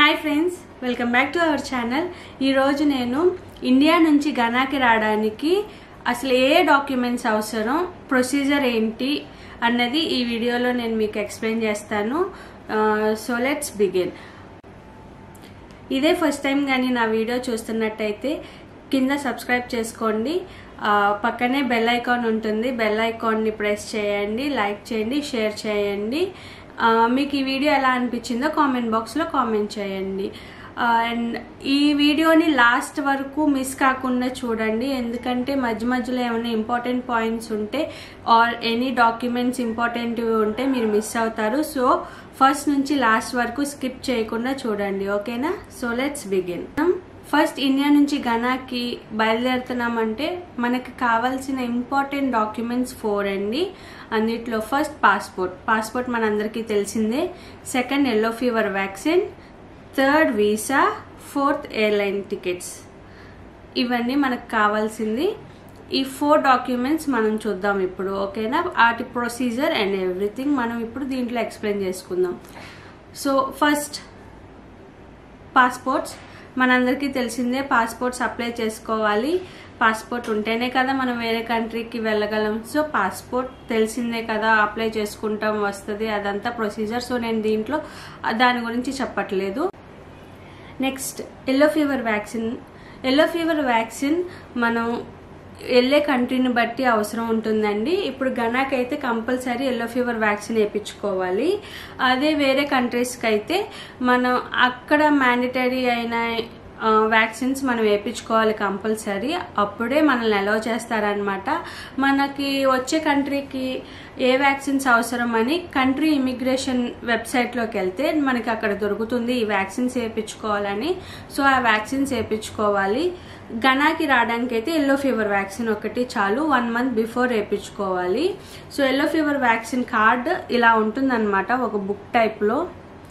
Hi friends welcome back to our channel ఈరోజు నేను India నుంచి ఘనాకి రావడానికి అసలు ఏ డాక్యుమెంట్స్ అవసరం ప్రొసీజర్ ఏంటి అన్నది ఈ వీడియోలో నేను మీకు ఎక్స్ప్లెయిన్ చేస్తాను సో లెట్స్ బిగిన్ ఇదే ఫస్ట్ టైం కానీ నా వీడియో చూస్తున్నట్టయితే కింద సబ్స్క్రైబ్ చేసుకోండి ఆ, పక్కనే బెల్ ఐకాన్ ఉంటుంది బెల్ ఐకాన్ని ప్రెస్ చేయండి లైక్ చేయండి షేర్ చేయండి ఆ, మీకు ఈ వీడియో ఎలా అనిపించిందో కామెంట్ బాక్స్లో కామెంట్ చేయండి అండ్ ఈ వీడియోని లాస్ట్ వరకు మిస్ కాకుండా చూడండి ఎందుకంటే మధ్య మధ్యలో ఏమైనా ఇంపార్టెంట్ పాయింట్స్ ఉంటే ఆర్ ఎనీ డాక్యుమెంట్స్ ఇంపార్టెంట్ ఉంటే మీరు మిస్ అవుతారు సో ఫస్ట్ నుంచి లాస్ట్ వరకు స్కిప్ చేయకుండా చూడండి ఓకేనా so let's begin first India నుంచి ఘనాకి బయలుదేరుతున్నామంటే మనకి కావాల్సిన ఇంపార్టెంట్ డాక్యుమెంట్స్ ఫోర్ అండి అన్నిట్లో ఫస్ట్ పాస్పోర్ట్ పాస్పోర్ట్ మనందరికీ తెలిసిందే second yellow fever vaccine third visa fourth airline tickets ఇవన్నీ మనకు కావాల్సింది ఈ ఫోర్ డాక్యుమెంట్స్ మనం చూద్దాం ఇప్పుడు ఓకేనా వాటి ప్రొసీజర్ అండ్ ఎవ్రీథింగ్ మనం ఇప్పుడు దీంట్లో ఎక్స్ప్లెయిన్ చేసుకుందాం సో ఫస్ట్ పాస్పోర్ట్స్ మనందరికీ తెలిసిందే పాస్పోర్ట్స్ అప్లై చేసుకోవాలి పాస్పోర్ట్ ఉంటేనే కదా మనం వేరే కంట్రీకి వెళ్ళగలం సో పాస్పోర్ట్ తెలిసిందే కదా అప్లై చేసుకుంటాం వస్తుంది అదంతా ప్రొసీజర్ సో నేను దీంట్లో దాని గురించి చెప్పట్లేదు next yellow fever vaccine yellow fever vaccine మనం వెళ్ళే కంట్రీని బట్టి అవసరం ఉంటుందండి ఇప్పుడు గనాకి అయితే కంపల్సరీ ఎల్లో ఫీవర్ వ్యాక్సిన్ వేయించుకోవాలి అదే వేరే కంట్రీస్కి అయితే మనం అక్కడ మ్యాండటరీ అయిన వ్యాక్సిన్స్ మనం వేయించుకోవాలి కంపల్సరీ అప్పుడే మనల్ని అలౌ చేస్తారనమాట మనకి వచ్చే కంట్రీకి ఏ వ్యాక్సిన్స్ అవసరం అని కంట్రీ ఇమిగ్రేషన్ వెబ్సైట్లోకి వెళ్తే మనకి అక్కడ దొరుకుతుంది ఈ వ్యాక్సిన్స్ వేయించుకోవాలని సో ఆ వ్యాక్సిన్స్ వేయించుకోవాలి గనాకి రావడానికి అయితే ఎల్లో ఫీవర్ వ్యాక్సిన్ ఒకటి చాలు వన్ మంత్ బిఫోర్ వేయించుకోవాలి so yellow fever vaccine card ఇలా ఉంటుందన్నమాట ఒక బుక్ టైప్లో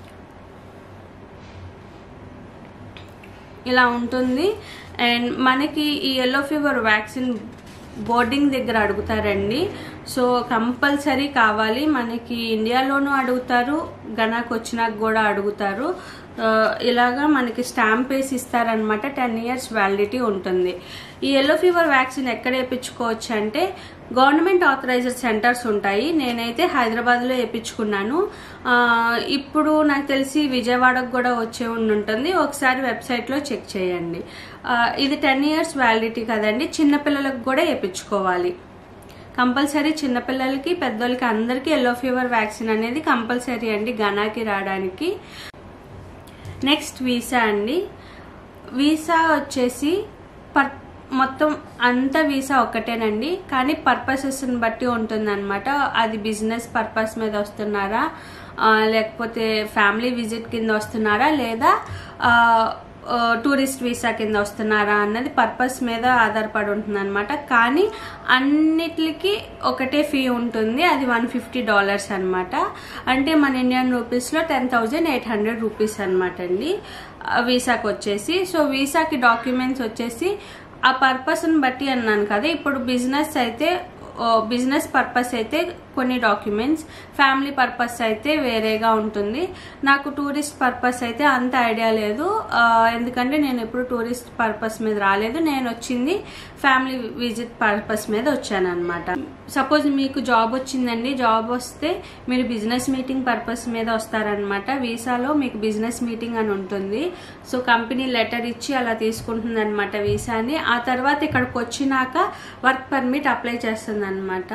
ఇలా ఉంటుంది అండ్ మనకి ఈ ఎల్లో ఫీవర్ వ్యాక్సిన్ బోర్డింగ్ దగ్గర అడుగుతారండి సో కంపల్సరీ కావాలి మనకి ఇండియాలోనూ అడుగుతారు గనాకు వచ్చినాక కూడా అడుగుతారు ఆ, ఇలాగా మనకి స్టాంప్ వేసి ఇస్తారనమాట టెన్ ఇయర్స్ వ్యాలిడిటీ ఉంటుంది ఈ ఎల్లో ఫీవర్ వ్యాక్సిన్ ఎక్కడ వేయించుకోవచ్చు అంటే గవర్నమెంట్ ఆథరైజ్డ్ సెంటర్స్ ఉంటాయి నేనైతే హైదరాబాద్లో వేయించుకున్నాను ఆ, ఇప్పుడు నాకు తెలిసి విజయవాడకు కూడా వచ్చే ఉండి ఉంటుంది ఒకసారి వెబ్సైట్లో చెక్ చేయండి ఆ, ఇది టెన్ ఇయర్స్ వ్యాలిడిటీ కదండి చిన్నపిల్లలకు కూడా వేయించుకోవాలి కంపల్సరీ చిన్నపిల్లలకి పెద్దోళ్ళకి అందరికీ ఎల్లో ఫీవర్ వ్యాక్సిన్ అనేది కంపల్సరీ అండి గనాకి రావడానికి నెక్స్ట్ వీసా అండి వీసా వచ్చేసి పర్ మొత్తం అంత వీసా ఒక్కటేనండి కానీ పర్పసెస్ని బట్టి ఉంటుందన్నమాట అది బిజినెస్ పర్పస్ మీద వస్తున్నారా ఆ, లేకపోతే ఫ్యామిలీ విజిట్ కింద వస్తున్నారా లేదా ఆ, ఆ, టూరిస్ట్ వీసా కింద వస్తున్నారా అన్నది పర్పస్ మీద ఆధారపడి ఉంటుంది అనమాట కానీ అన్నిటికి ఒకటే ఫీ ఉంటుంది అది వన్ ఫిఫ్టీ డాలర్స్ అనమాట అంటే మన ఇండియన్ రూపీస్లో ten thousand eight hundred rupees అనమాట అండి ఆ, వీసాకి వచ్చేసి సో వీసాకి డాక్యుమెంట్స్ వచ్చేసి ఆ పర్పస్ని బట్టి అన్నాను కదా ఇప్పుడు బిజినెస్ అయితే బిజినెస్ పర్పస్ అయితే కొన్ని డాక్యుమెంట్స్ ఫ్యామిలీ పర్పస్ అయితే వేరేగా ఉంటుంది నాకు టూరిస్ట్ పర్పస్ అయితే అంత ఐడియా లేదు ఆ, ఎందుకంటే నేను ఎప్పుడు టూరిస్ట్ పర్పస్ మీద రాలేదు నేను వచ్చింది ఫ్యామిలీ విజిట్ పర్పస్ మీద వచ్చాను అనమాట సపోజ్ మీకు జాబ్ వచ్చిందండి జాబ్ వస్తే మీరు బిజినెస్ మీటింగ్ పర్పస్ మీద వస్తారనమాట వీసాలో మీకు బిజినెస్ మీటింగ్ అని ఉంటుంది సో కంపెనీ లెటర్ ఇచ్చి అలా తీసుకుంటుంది అనమాట వీసాని ఆ తర్వాత ఇక్కడికి వచ్చినాక వర్క్ పర్మిట్ అప్లై చేస్తుంది అనమాట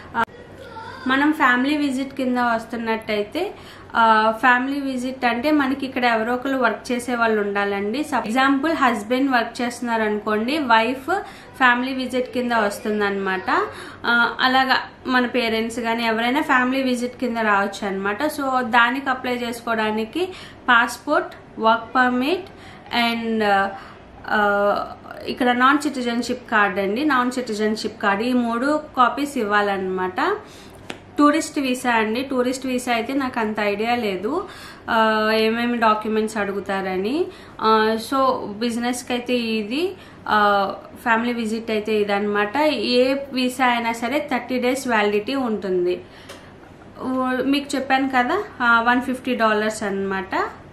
మనం ఫ్యామిలీ విజిట్ కింద వస్తున్నట్టయితే ఫ్యామిలీ విజిట్ అంటే మనకి ఇక్కడ ఎవరో ఒకరు వర్క్ చేసే వాళ్ళు ఉండాలండి ఎగ్జాంపుల్ హస్బెండ్ వర్క్ చేస్తున్నారు అనుకోండి వైఫ్ ఫ్యామిలీ విజిట్ కింద వస్తుందన్నమాట ఆ, అలాగా మన పేరెంట్స్ కానీ ఎవరైనా ఫ్యామిలీ విజిట్ కింద రావచ్చు అనమాట సో దానికి అప్లై చేసుకోవడానికి పాస్పోర్ట్ వర్క్ పర్మిట్ అండ్ ఆ, ఇక్కడ నాన్ సిటిజన్షిప్ కార్డ్ అండి నాన్ సిటిజన్షిప్ కార్డ్ ఈ మూడు కాపీస్ ఇవ్వాలన్నమాట టూరిస్ట్ వీసా అండి టూరిస్ట్ వీసా అయితే నాకు అంత ఐడియా లేదు ఆ, ఏమేమి డాక్యుమెంట్స్ అడుగుతారని ఆ, సో బిజినెస్కి అయితే ఇది ఆ, ఫ్యామిలీ విజిట్ అయితే ఇదనమాట ఏ వీసా అయినా సరే థర్టీ డేస్ వ్యాలిడిటీ ఉంటుంది ఊ- మీకు చెప్పాను కదా వన్ ఫిఫ్టీ డాలర్స్ అనమాట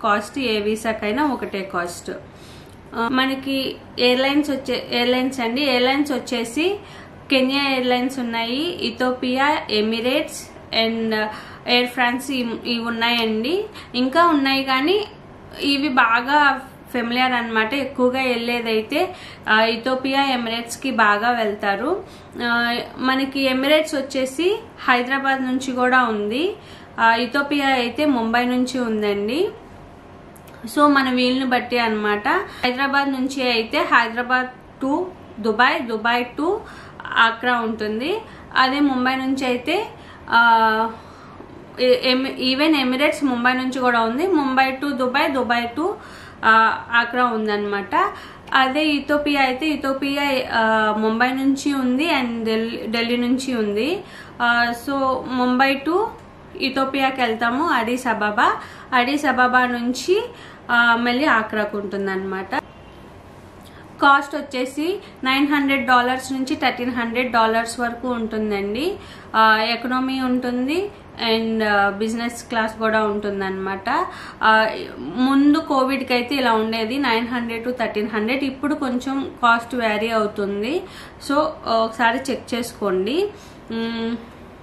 కాస్ట్ ఏ వీసాకైనా ఒకటే కాస్ట్ ఆ, మనకి ఎయిర్లైన్స్ వచ్చే ఎయిర్లైన్స్ అండి ఎయిర్లైన్స్ వచ్చేసి కెన్యా ఎయిర్లైన్స్ ఉన్నాయి Ethiopia Emirates and Air France ఇవి ఇవి ఉన్నాయండి ఇంకా ఉన్నాయి కానీ ఇవి బాగా ఫెమిలియర్ అనమాట ఎక్కువగా వెళ్ళేదైతే ఆ, ఇథోపియా ఎమిరేట్స్కి బాగా వెళ్తారు ఆ, మనకి ఎమిరేట్స్ వచ్చేసి హైదరాబాద్ నుంచి కూడా ఉంది ఆ, ఇథోపియా అయితే ముంబై నుంచి ఉందండి సో మన వీలుని బట్టి అన్నమాట హైదరాబాద్ నుంచి అయితే Hyderabad to Dubai Dubai to Accra ఉంటుంది అదే ముంబై నుంచి అయితే ఆ, ఏ- ఎమి- ఈవెన్ ఎమిరేట్స్ ముంబై నుంచి కూడా ఉంది Mumbai to Dubai Dubai to ఆ, ఆగ్రా ఉందన్నమాట అదే ఇథోపియా అయితే ఇథోపియా ఆ, ముంబై నుంచి ఉంది అండ్ ఢిల్లీ ఢిల్లీ నుంచి ఉంది ఆ, సో ముంబై టు ఇథోపియాకి వెళ్తాము అడీస్ అబాబా అడీస్ అబాబా నుంచి ఆ, మళ్ళీ ఆక్రాకు ఉంటుంది కాస్ట్ వచ్చేసి నైన్ హండ్రెడ్ డాలర్స్ నుంచి థర్టీన్ హండ్రెడ్ డాలర్స్ వరకు ఉంటుందండి ఎకనామీ ఉంటుంది అండ్ బిజినెస్ క్లాస్ కూడా ఉంటుంది అనమాట ముందు కోవిడ్కి అయితే ఇలా ఉండేది nine hundred to thirteen hundred ఇప్పుడు కొంచెం కాస్ట్ వ్యారీ అవుతుంది సో ఒకసారి చెక్ చేసుకోండి మ్మ్.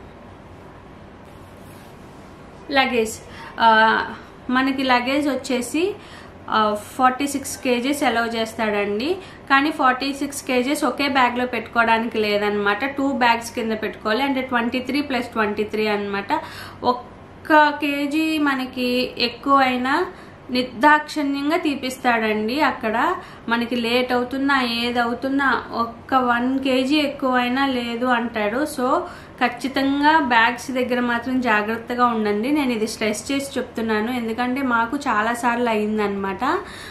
లగేజ్ ఆ, మనకి లగేజ్ వచ్చేసి ఫార్టీ సిక్స్ కేజెస్ అలౌ చేస్తాడండి కానీ ఫార్టీ సిక్స్ కేజెస్ ఒకే బ్యాగ్లో పెట్టుకోవడానికి లేదనమాట టూ బ్యాగ్స్ కింద పెట్టుకోవాలి అంటే twenty three plus twenty three అనమాట ఒక్క కేజీ మనకి ఎక్కువైనా నిర్దాక్షిణ్యంగా తీపిస్తాడండి అక్కడ మనకి లేట్ అవుతున్నా ఏది అవుతున్నా ఒక్క వన్ కేజీ ఎక్కువైనా లేదు అంటాడు సో ఖచ్చితంగా బ్యాగ్స్ దగ్గర మాత్రం జాగ్రత్తగా ఉండండి నేను ఇది స్ట్రెస్ చేసి చెప్తున్నాను ఎందుకంటే మాకు చాలా సార్లు అయిందనమాట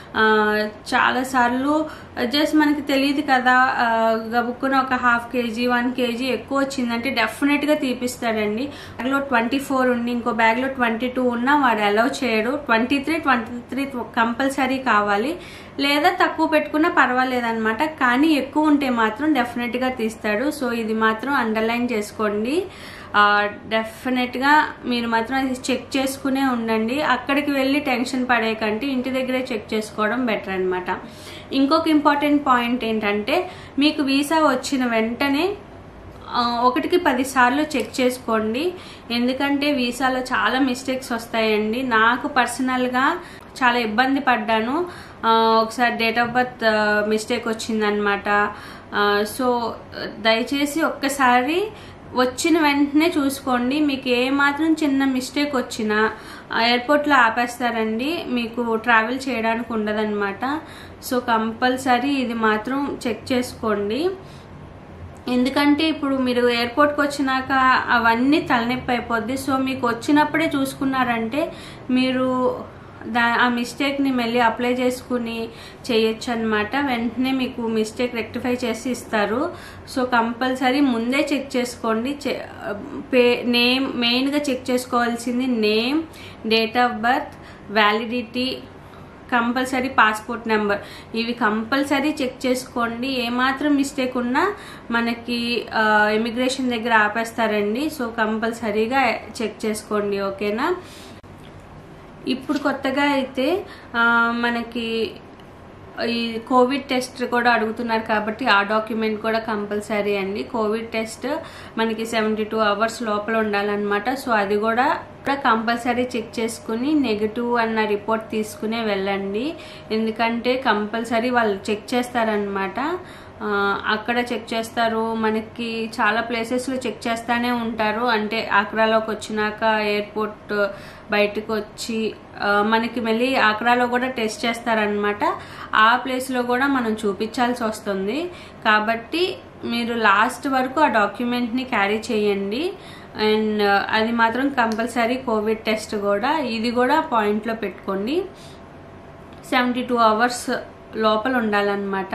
చాలా సార్లు జస్ట్ మనకి తెలియదు కదా ఆ, గబుక్కున ఒక హాఫ్ కేజీ వన్ కేజీ ఎక్కువ వచ్చిందంటే డెఫినెట్గా తీపిస్తాడండి బ్యాగ్లో ట్వంటీ ఫోర్ ఉండి ఇంకో బ్యాగ్లో ట్వంటీ టూ ఉన్నా వాడు అలౌ చేయడు twenty three twenty three compulsory కావాలి లేదా తక్కువ పెట్టుకున్నా పర్వాలేదన్నమాట కానీ ఎక్కువ ఉంటే మాత్రం డెఫినెట్గా తీస్తాడు సో ఇది మాత్రం అండర్లైన్ చేసుకోండి ఆ, డెఫినెట్గా మీరు మాత్రం అది చెక్ చేసుకునే ఉండండి అక్కడికి వెళ్ళి టెన్షన్ పడే కంటే ఇంటి దగ్గరే చెక్ చేసుకోవడం బెటర్ అనమాట ఇంకొక ఇంపార్టెంట్ పాయింట్ ఏంటంటే మీకు వీసా వచ్చిన వెంటనే ఆ, ఒకటికి పది సార్లు చెక్ చేసుకోండి ఎందుకంటే వీసాలో చాలా మిస్టేక్స్ వస్తాయండి నాకు పర్సనల్గా చాలా ఇబ్బంది పడ్డాను ఆ, ఒకసారి డేట్ ఆఫ్ బర్త్ మిస్టేక్ వచ్చిందనమాట సో దయచేసి ఒక్కసారి వచ్చిన వెంటనే చూసుకోండి మీకు ఏ మాత్రం చిన్న మిస్టేక్ వచ్చినా ఆ ఎయిర్పోర్ట్లో ఆపేస్తారండి మీకు ట్రావెల్ చేయడానికి ఉండదన్నమాట సో కంపల్సరీ ఇది మాత్రం చెక్ చేసుకోండి ఎందుకంటే ఇప్పుడు మీరు ఎయిర్పోర్ట్కి వచ్చినాక అవన్నీ తలనొప్పి అయిపోద్ది సో మీకు వచ్చినప్పుడే చూసుకున్నారంటే మీరు దా ఆ మిస్టేక్ని మళ్ళీ అప్లై చేసుకుని చేయొచ్చు అనమాట వెంటనే మీకు మిస్టేక్ రెక్టిఫై చేసి ఇస్తారు సో కంపల్సరీ ముందే చెక్ చేసుకోండి చె- పే నేమ్ మెయిన్గా చెక్ చేసుకోవాల్సింది name date of birth validity compulsory passport number ఇవి కంపల్సరీ చెక్ చేసుకోండి ఏమాత్రం మిస్టేక్ ఉన్నా మనకి ఇమిగ్రేషన్ దగ్గర ఆపేస్తారండి సో కంపల్సరీగా చెక్ చేసుకోండి ఓకేనా ఇప్పుడు కొత్తగా అయితే ఆ, మనకి ఈ కోవిడ్ టెస్ట్ కూడా అడుగుతున్నారు కాబట్టి ఆ డాక్యుమెంట్ కూడా కంపల్సరీ అండి కోవిడ్ టెస్ట్ మనకి సెవెంటీ టూ అవర్స్ లోపల ఉండాలన్నమాట సో అది కూడా కంపల్సరీ చెక్ చేసుకుని నెగిటివ్ అన్న రిపోర్ట్ తీసుకునే వెళ్ళండి ఎందుకంటే కంపల్సరీ వాళ్ళు చెక్ చేస్తారనమాట ఆ, అక్కడ చెక్ చేస్తారు మనకి చాలా ప్లేసెస్లో చెక్ చేస్తానే ఉంటారు అంటే ఆక్రాలోకి వచ్చినాక ఎయిర్పోర్ట్ బయటకు వచ్చి ఆ, మనకి మళ్ళీ ఆక్రాలో కూడా టెస్ట్ చేస్తారనమాట ఆ ప్లేస్లో కూడా మనం చూపించాల్సి వస్తుంది కాబట్టి మీరు లాస్ట్ వరకు ఆ డాక్యుమెంట్ని క్యారీ చేయండి అండ్ అది మాత్రం కంపల్సరీ కోవిడ్ టెస్ట్ కూడా ఇది కూడా పాయింట్లో పెట్టుకోండి సెవెంటీ టూ అవర్స్ లోపల ఉండాలన్నమాట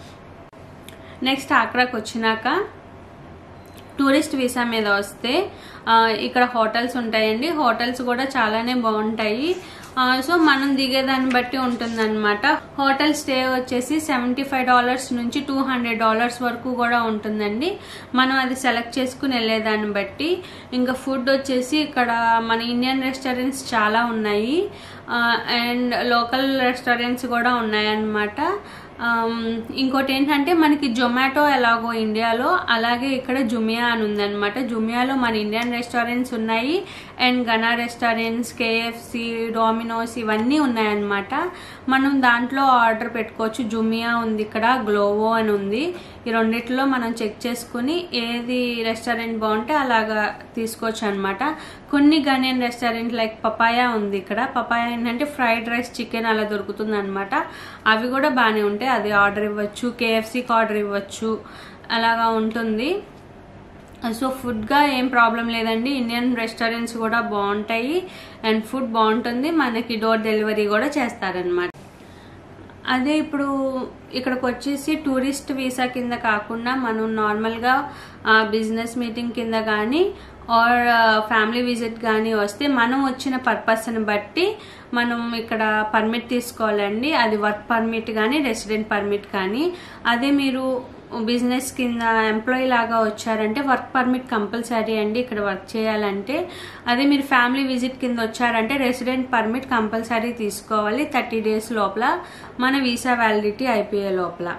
నెక్స్ట్ ఆక్రాకి వచ్చినాక టూరిస్ట్ వీసా మీద వస్తే ఆ, ఇక్కడ హోటల్స్ ఉంటాయండి హోటల్స్ కూడా చాలానే బాగుంటాయి సో మనం దిగేదాన్ని బట్టి ఉంటుందన్నమాట హోటల్ స్టే వచ్చేసి సెవెంటీ ఫైవ్ డాలర్స్ నుంచి టూ హండ్రెడ్ డాలర్స్ వరకు కూడా ఉంటుందండి మనం అది సెలెక్ట్ చేసుకుని వెళ్ళేదాన్ని బట్టి ఇంకా ఫుడ్ వచ్చేసి ఇక్కడ మన ఇండియన్ రెస్టారెంట్స్ చాలా ఉన్నాయి అండ్ లోకల్ రెస్టారెంట్స్ కూడా ఉన్నాయన్నమాట ఆమ్, ఇంకోటి ఏంటంటే మనకి జొమాటో ఎలాగో ఇండియాలో అలాగే ఇక్కడ జుమియా అని ఉందన్నమాట జుమియాలో మన ఇండియన్ రెస్టారెంట్స్ ఉన్నాయి and Ghana restaurants KFC Domino's ఇవన్నీ ఉన్నాయన్నమాట మనం దాంట్లో ఆర్డర్ పెట్టుకోవచ్చు జుమియా ఉంది ఇక్కడ గ్లోవో అని ఉంది ఈ రెండిట్లో మనం చెక్ చేసుకుని ఏది రెస్టారెంట్ బాగుంటే అలాగా తీసుకోవచ్చు అనమాట కొన్ని గనియన్ రెస్టారెంట్ లైక్ పపాయా ఉంది ఇక్కడ పపాయా ఏంటంటే ఫ్రైడ్ రైస్ చికెన్ అలా దొరుకుతుంది అనమాట అవి కూడా బాగానే ఉంటాయి అది ఆర్డర్ ఇవ్వచ్చు కేఎఫ్సీకి ఆర్డర్ ఇవ్వచ్చు అలాగా ఉంటుంది సో ఫుడ్గా ఏం ప్రాబ్లం లేదండి ఇండియన్ రెస్టారెంట్స్ కూడా బాగుంటాయి అండ్ ఫుడ్ బాగుంటుంది మనకి డోర్ డెలివరీ కూడా చేస్తారనమాట అదే ఇప్పుడు ఇక్కడికి వచ్చేసి టూరిస్ట్ వీసా కింద కాకుండా మనం నార్మల్గా బిజినెస్ మీటింగ్ కింద కానీ ఆర్ ఫ్యామిలీ విజిట్ కానీ వస్తే మనం వచ్చిన పర్పస్ని బట్టి మనం ఇక్కడ పర్మిట్ తీసుకోవాలండి అది వర్క్ పర్మిట్ కానీ రెసిడెంట్ పర్మిట్ కానీ అదే మీరు బిజినెస్ కింద ఎంప్లాయీ లాగా వచ్చారంటే వర్క్ పర్మిట్ కంపల్సరీ అండి ఇక్కడ వర్క్ చేయాలంటే అదే మీరు ఫ్యామిలీ విజిట్ కింద వచ్చారంటే రెసిడెంట్ పర్మిట్ కంపల్సరీ తీసుకోవాలి థర్టీ డేస్ లోపల మన వీసా వ్యాలిడిటీ అయిపోయే లోపల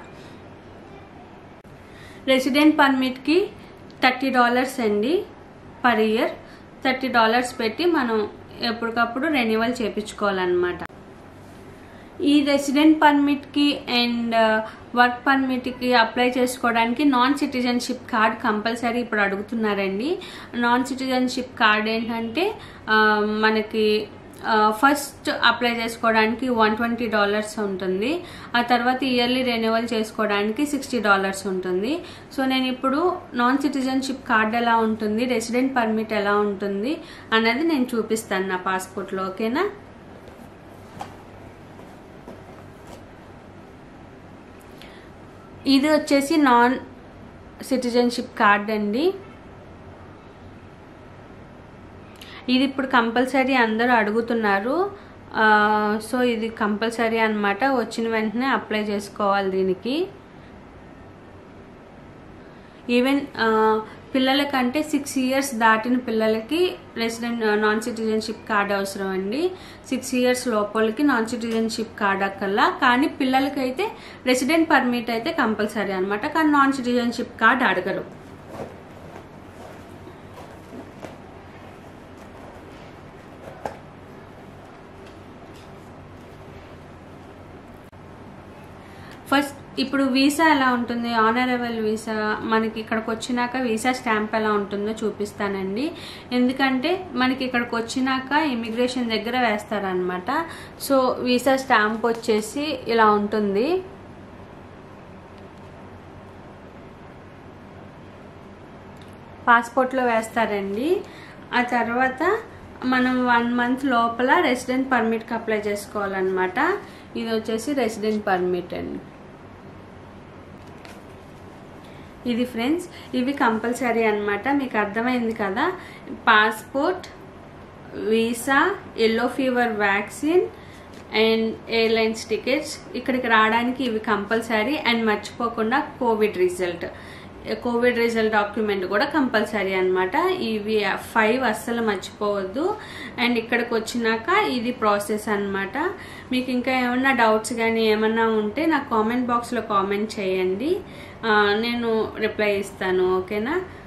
రెసిడెంట్ పర్మిట్కి థర్టీ డాలర్స్ అండి పర్ ఇయర్ థర్టీ డాలర్స్ పెట్టి మనం ఎప్పటికప్పుడు రెన్యువల్ చేయించుకోవాలన్నమాట ఈ రెసిడెంట్ పర్మిట్కి అండ్ వర్క్ పర్మిట్కి అప్లై చేసుకోవడానికి నాన్ సిటిజన్షిప్ కార్డ్ కంపల్సరీ ఇప్పుడు అడుగుతున్నారండి నాన్ సిటిజన్షిప్ కార్డ్ ఏంటంటే ఆ, మనకి ఫస్ట్ అప్లై చేసుకోవడానికి వన్ ట్వంటీ డాలర్స్ ఉంటుంది ఆ తర్వాత ఇయర్లీ రెన్యువల్ చేసుకోవడానికి సిక్స్టీ డాలర్స్ ఉంటుంది సో నేను ఇప్పుడు నాన్ సిటిజన్షిప్ కార్డ్ ఎలా ఉంటుంది రెసిడెంట్ పర్మిట్ ఎలా ఉంటుంది అన్నది నేను చూపిస్తాను నా పాస్పోర్ట్లో ఓకేనా ఇది వచ్చేసి నాన్ సిటిజన్షిప్ కార్డ్ అండి ఇది ఇప్పుడు కంపల్సరీ అందరూ అడుగుతున్నారు ఆ, సో ఇది కంపల్సరీ అన్నమాట వచ్చిన వెంటనే అప్లై చేసుకోవాలి దీనికి ఈవెన్ ఆ, పిల్లలకంటే సిక్స్ ఇయర్స్ దాటిన పిల్లలకి రెసిడెంట్ నాన్ సిటిజన్షిప్ కార్డ్ అవసరం అండి సిక్స్ ఇయర్స్ లోపలికి నాన్ సిటిజన్షిప్ కార్డ్ అక్కర్లా కానీ పిల్లలకైతే రెసిడెంట్ పర్మిట్ అయితే కంపల్సరీ అన్నమాట కానీ నాన్ సిటిజన్షిప్ కార్డ్ అడగరు ఫస్ట్ ఇప్పుడు వీసా ఎలా ఉంటుంది ఆనరబుల్ వీసా మనకి ఇక్కడికి వచ్చినాక వీసా స్టాంప్ ఎలా ఉంటుందో చూపిస్తానండి ఎందుకంటే మనకి ఇక్కడికి వచ్చినాక ఇమిగ్రేషన్ దగ్గర వేస్తారనమాట సో వీసా స్టాంప్ వచ్చేసి ఇలా ఉంటుంది పాస్పోర్ట్లో వేస్తారండి ఆ తర్వాత మనం వన్ మంత్ లోపల రెసిడెంట్ పర్మిట్కి అప్లై చేసుకోవాలన్నమాట ఇది వచ్చేసి రెసిడెంట్ పర్మిట్ అండి ఇది ఫ్రెండ్స్ ఇవి కంపల్సరీ అన్నమాట మీకు అర్థమైంది కదా passport visa yellow fever vaccine and airlines tickets ఇక్కడికి రావడానికి ఇవి కంపల్సరీ అండ్ మర్చిపోకుండా COVID result COVID result document కూడా కంపల్సరీ అన్నమాట ఇవి ఫైవ్ అస్సలు మర్చిపోవద్దు అండ్ ఇక్కడికి వచ్చినాక ఇది ప్రాసెస్ అన్నమాట మీకు ఇంకా ఏమన్నా డౌట్స్ కానీ ఏమన్నా ఉంటే నాకు కామెంట్ బాక్స్లో కామెంట్ చేయండి ఆ, నేను రిప్లై ఇస్తాను ఓకేనా